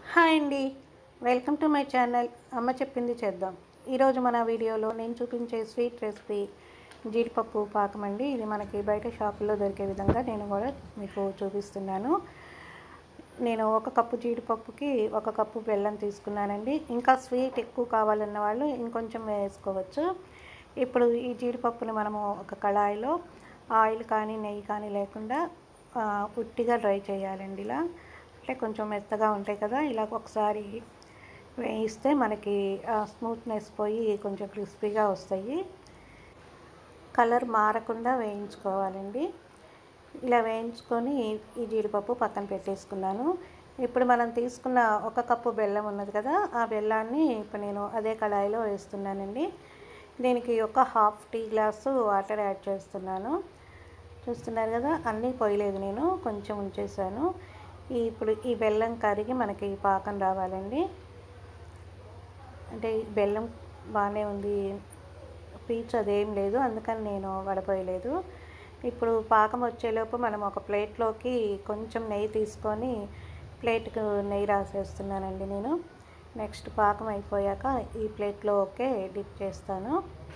hi అండి welcome to my channel అమ్మ చెప్పింది చేద్దాం ఈరోజు మన వీడియోలో నేను చూపించే స్వీట్ రెసిపీ జీడిపప్పు పాకం అండి ఇది మనకి బయట షాపుల్లో దొరికే విధంగా నేను కూడా మీకు చూపిస్తున్నాను నేను ఒక కప్పు జీడిపప్పుకి ఒక కప్పు బెల్లం తీసుకున్నానండి ఇంకా స్వీట్ ఎక్కువ కావాలన్న వాళ్ళు ఇంకొంచెం వేసుకోవచ్చు ఇప్పుడు ఈ జీడిపప్పుని మనము ఒక కళాయిలో ఆయిల్ కానీ నెయ్యి కానీ లేకుండా ఆ, ఉట్టిగా డ్రై చేయాలండి ఇలా అంటే కొంచెం మెత్తగా ఉంటాయి కదా ఇలా ఒకసారి వేయిస్తే మనకి స్మూత్నెస్ పోయి కొంచెం క్రిస్పీగా వస్తాయి కలర్ మారకుండా వేయించుకోవాలండి ఇలా వేయించుకొని ఈ జీడిపప్పు పక్కన పెట్టేసుకున్నాను ఇప్పుడు మనం తీసుకున్న ఒక కప్పు బెల్లం ఉన్నది కదా ఆ బెల్లాన్ని ఇప్పుడు నేను అదే కళాయిలో వేస్తున్నానండి దీనికి ఒక half tea glass water add చేస్తున్నాను చూస్తున్నారు కదా అన్నీ పోయలేదు నేను కొంచెం ఉంచేసాను ఈ ఇప్పుడు ఈ బెల్లం కరిగి మనకి పాకం రావాలండి అంటే ఈ బెల్లం బాగానే ఉంది పీచు అదేం లేదు అందుకని నేను వడపోయలేదు ఇప్పుడు పాకం వచ్చేలోపు మనం ఒక ప్లేట్లోకి కొంచెం నెయ్యి తీసుకొని ప్లేట్కు నెయ్యి రాసేస్తున్నానండి నేను నెక్స్ట్ పాకం అయిపోయాక ఈ ప్లేట్లో ఒకే డిప్ చేస్తాను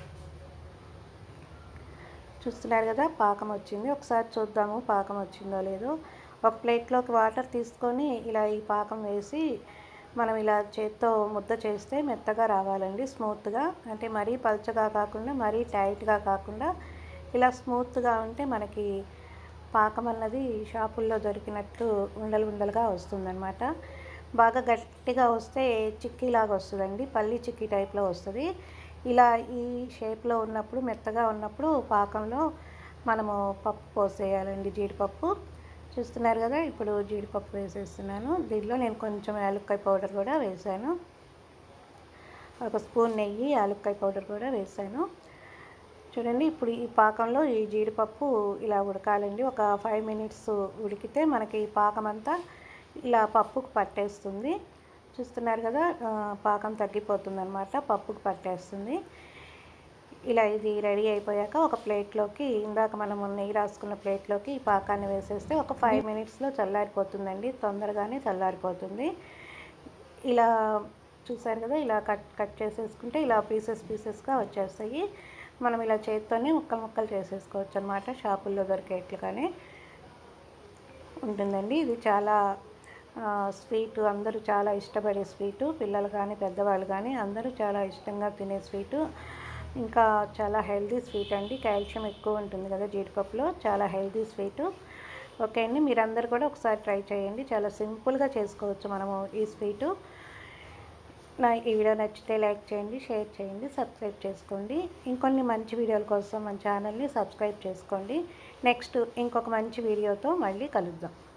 చూస్తున్నారు కదా పాకం వచ్చింది ఒకసారి చూద్దాము పాకం వచ్చిందో లేదో ఒక ప్లేట్లోకి వాటర్ తీసుకొని ఇలా ఈ పాకం వేసి మనం ఇలా చేత్తో ముద్ద చేస్తే మెత్తగా రావాలండి స్మూత్గా అంటే మరీ పల్చగా కాకుండా మరీ టైట్గా కాకుండా ఇలా స్మూత్గా ఉంటే మనకి పాకం అన్నది షాపుల్లో దొరికినట్లు ఉండలు ఉండలుగా వస్తుందన్నమాట బాగా గట్టిగా వస్తే చిక్కీలాగా వస్తుందండి పల్లి చిక్కీ టైప్లో వస్తుంది ఇలా ఈ షేప్లో ఉన్నప్పుడు మెత్తగా ఉన్నప్పుడు పాకంలో మనము పప్పు పోసేయాలండి జీడిపప్పు చూస్తున్నారు కదా ఇప్పుడు జీడిపప్పు వేసేస్తున్నాను దీనిలో నేను కొంచెం యాలక్కాయ పౌడర్ కూడా వేసాను ఒక స్పూన్ నెయ్యి యాలక్కాయ పౌడర్ కూడా వేసాను చూడండి ఇప్పుడు ఈ పాకంలో ఈ జీడిపప్పు ఇలా ఉడకాలండి ఒక ఫైవ్ మినిట్స్ ఉడికితే మనకి ఈ పాకం అంతా ఇలా పప్పుకు పట్టేస్తుంది చూస్తున్నారు కదా ఆ, పాకం తగ్గిపోతుంది అనమాట పప్పుకు పట్టేస్తుంది ఇలా ఇది రెడీ అయిపోయాక ఒక ప్లేట్లోకి ఇందాక మనం నెయ్యి రాసుకున్న ప్లేట్లోకి ఈ పాకాన్ని వేసేస్తే ఒక ఫైవ్ మినిట్స్లో చల్లారిపోతుందండి తొందరగానే చల్లారిపోతుంది ఇలా చూసారు కదా ఇలా కట్ కట్ చేసేసుకుంటే ఇలా పీసెస్ పీసెస్గా వచ్చేస్తాయి మనం ఇలా చేత్తోనే ముక్కలు ముక్కలు చేసేసుకోవచ్చు అనమాట షాపుల్లో దొరికేట్లుగానే ఉంటుందండి ఇది చాలా ఆ, స్వీట్ అందరూ చాలా ఇష్టపడే స్వీటు పిల్లలు కానీ పెద్దవాళ్ళు కానీ అందరూ చాలా ఇష్టంగా తినే స్వీటు ఇంకా చాలా హెల్దీ స్వీట్ అండి కాల్షియం ఎక్కువ ఉంటుంది కదా జీడిపప్పులో చాలా హెల్దీ స్వీటు ఓకే అండి మీరందరూ కూడా ఒకసారి ట్రై చేయండి చాలా సింపుల్గా చేసుకోవచ్చు మనము ఈ స్వీటు నా ఈ వీడియో నచ్చితే లైక్ చేయండి షేర్ చేయండి సబ్స్క్రైబ్ చేసుకోండి ఇంకొన్ని మంచి వీడియోల కోసం మన ఛానల్ని సబ్స్క్రైబ్ చేసుకోండి నెక్స్ట్ ఇంకొక మంచి వీడియోతో మళ్ళీ కలుద్దాం